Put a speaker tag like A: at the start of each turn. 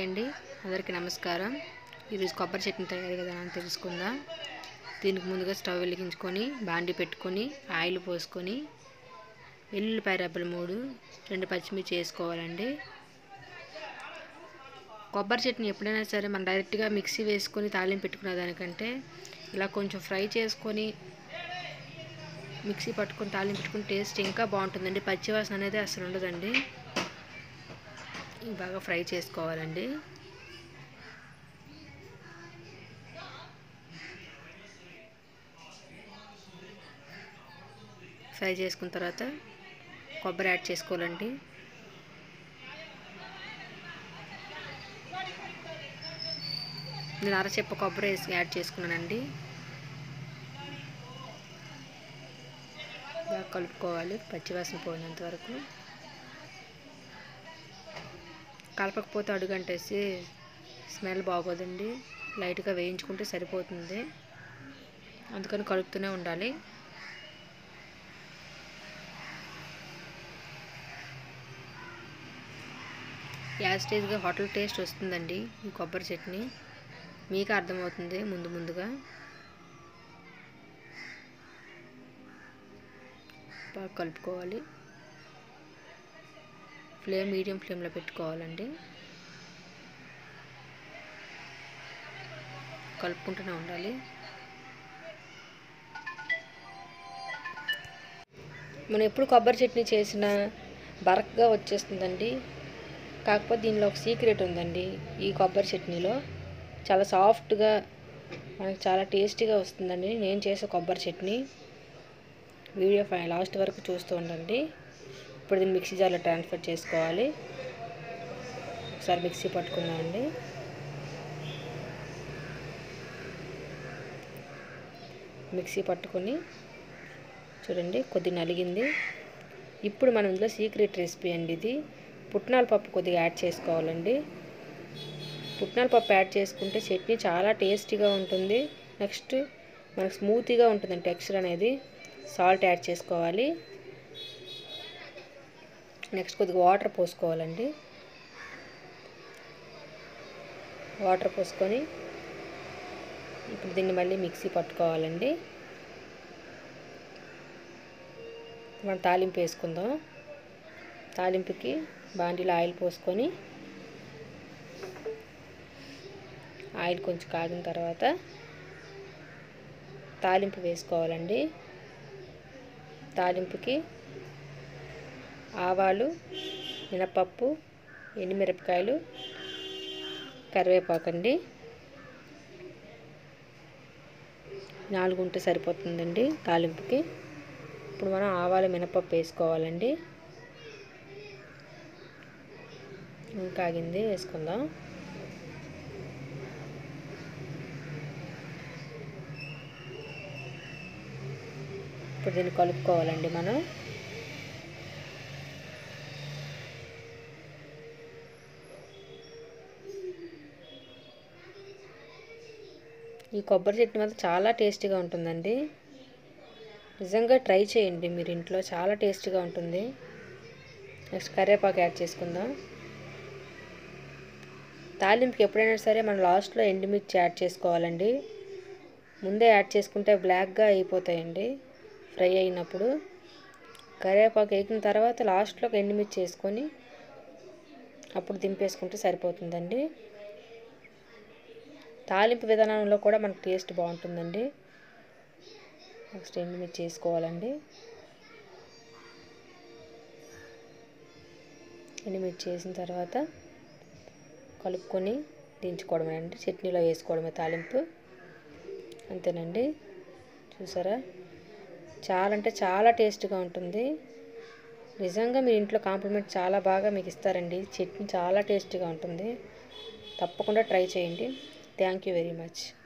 A: అండి అందరికీ నమస్కారం ఈరోజు కొబ్బరి చట్నీ తయారు విధానం తెలుసుకుందాం దీనికి ముందుగా స్టవ్ వెలిగించుకొని బాండి పెట్టుకొని ఆయిల్ పోసుకొని వెల్లుల్లిపాయ రెబ్బలు మూడు రెండు పచ్చిమిర్చి వేసుకోవాలండి కొబ్బరి చట్నీ ఎప్పుడైనా సరే మనం డైరెక్ట్గా మిక్సీ వేసుకొని తాలింపు పెట్టుకునే దానికంటే ఇలా కొంచెం ఫ్రై చేసుకొని మిక్సీ పట్టుకొని తాలింపు పెట్టుకుని టేస్ట్ ఇంకా బాగుంటుందండి పచ్చివాసన అనేది అసలు ఉండదండి ఇవి బాగా ఫ్రై చేసుకోవాలండి ఫ్రై చేసుకున్న తర్వాత కొబ్బరి యాడ్ చేసుకోవాలండి నేను అరచెప్ప కొబ్బరి వేసి యాడ్ చేసుకున్నానండి బాగా కలుపుకోవాలి పచ్చివాసన పోయినంత వరకు కలపకపోతే అడుగంటేసి స్మెల్ బాగోదండి లైట్గా వేయించుకుంటే సరిపోతుంది అందుకని కలుపుతూనే ఉండాలి యాస్టేజ్గా హోటల్ టేస్ట్ వస్తుందండి ఈ కొబ్బరి చట్నీ మీకు అర్థమవుతుంది ముందు ముందుగా బాగా కలుపుకోవాలి ఫ్లేమ్ మీడియం ఫ్లేమ్లో పెట్టుకోవాలండి కలుపుకుంటూనే ఉండాలి మనం ఎప్పుడు కొబ్బరి చట్నీ చేసినా బరక్గా వచ్చేస్తుందండి కాకపోతే దీనిలో ఒక సీక్రెట్ ఉందండి ఈ కొబ్బరి చట్నీలో చాలా సాఫ్ట్గా మనకు చాలా టేస్టీగా వస్తుందండి నేను చేసే కొబ్బరి చట్నీ వీడియో ఫై లాస్ట్ వరకు చూస్తూ ఉండండి ఇప్పుడు దీన్ని మిక్సీ జార్లో ట్రాన్స్ఫర్ చేసుకోవాలి ఒకసారి మిక్సీ పట్టుకుందామండి మిక్సీ పట్టుకొని చూడండి కొద్ది నలిగింది ఇప్పుడు మనం ఇందులో సీక్రెట్ రెసిపీ అండి ఇది పుట్నాల పప్పు కొద్దిగా యాడ్ చేసుకోవాలండి పుట్నాల పప్పు యాడ్ చేసుకుంటే చట్నీ చాలా టేస్టీగా ఉంటుంది నెక్స్ట్ మనకు స్మూతీగా ఉంటుందండి టెక్స్చర్ అనేది సాల్ట్ యాడ్ చేసుకోవాలి నెక్స్ట్ కొద్దిగా వాటర్ పోసుకోవాలండి వాటర్ పోసుకొని ఇప్పుడు దీన్ని మళ్ళీ మిక్సీ పట్టుకోవాలండి మనం తాలింపు వేసుకుందాం తాలింపుకి బాండీలో ఆయిల్ పోసుకొని ఆయిల్ కొంచెం కాగిన తర్వాత తాలింపు వేసుకోవాలండి తాలింపుకి ఆవాలు మినపప్పు ఎండుమిరపకాయలు కరివేపాకండి నాలుగు ఉంటే సరిపోతుందండి తాలింపుకి ఇప్పుడు మనం ఆవాలు మినపప్పు వేసుకోవాలండి కాగింది వేసుకుందాం ఇప్పుడు దీన్ని కలుపుకోవాలండి మనం ఈ కొబ్బరి చట్నీ మాత్రం చాలా టేస్టీగా ఉంటుందండి నిజంగా ట్రై చేయండి మీరు ఇంట్లో చాలా టేస్టీగా ఉంటుంది నెక్స్ట్ కరివేపాకు యాడ్ చేసుకుందాం తాలింపుకి ఎప్పుడైనా సరే మనం లాస్ట్లో ఎండుమిర్చి యాడ్ చేసుకోవాలండి ముందే యాడ్ చేసుకుంటే బ్లాక్గా అయిపోతాయండి ఫ్రై అయినప్పుడు కరివేపాకు వేగిన తర్వాత లాస్ట్లో ఎండుమిర్చి వేసుకొని అప్పుడు దింపేసుకుంటే సరిపోతుందండి తాలింపు విధానంలో కూడా మనకు టేస్ట్ బాగుంటుందండి నెక్స్ట్ ఎండుమిర్చి వేసుకోవాలండి ఎండుమిర్చి వేసిన తర్వాత కలుపుకొని దించుకోవడమేనండి చట్నీలో వేసుకోవడమే తాలింపు అంతేనండి చూసారా చాలా అంటే చాలా టేస్ట్గా ఉంటుంది నిజంగా మీ ఇంట్లో కాంప్లిమెంట్ చాలా బాగా మీకు ఇస్తారండి చట్నీ చాలా టేస్టీగా ఉంటుంది తప్పకుండా ట్రై చేయండి థ్యాంక్ యూ వెరీ మచ్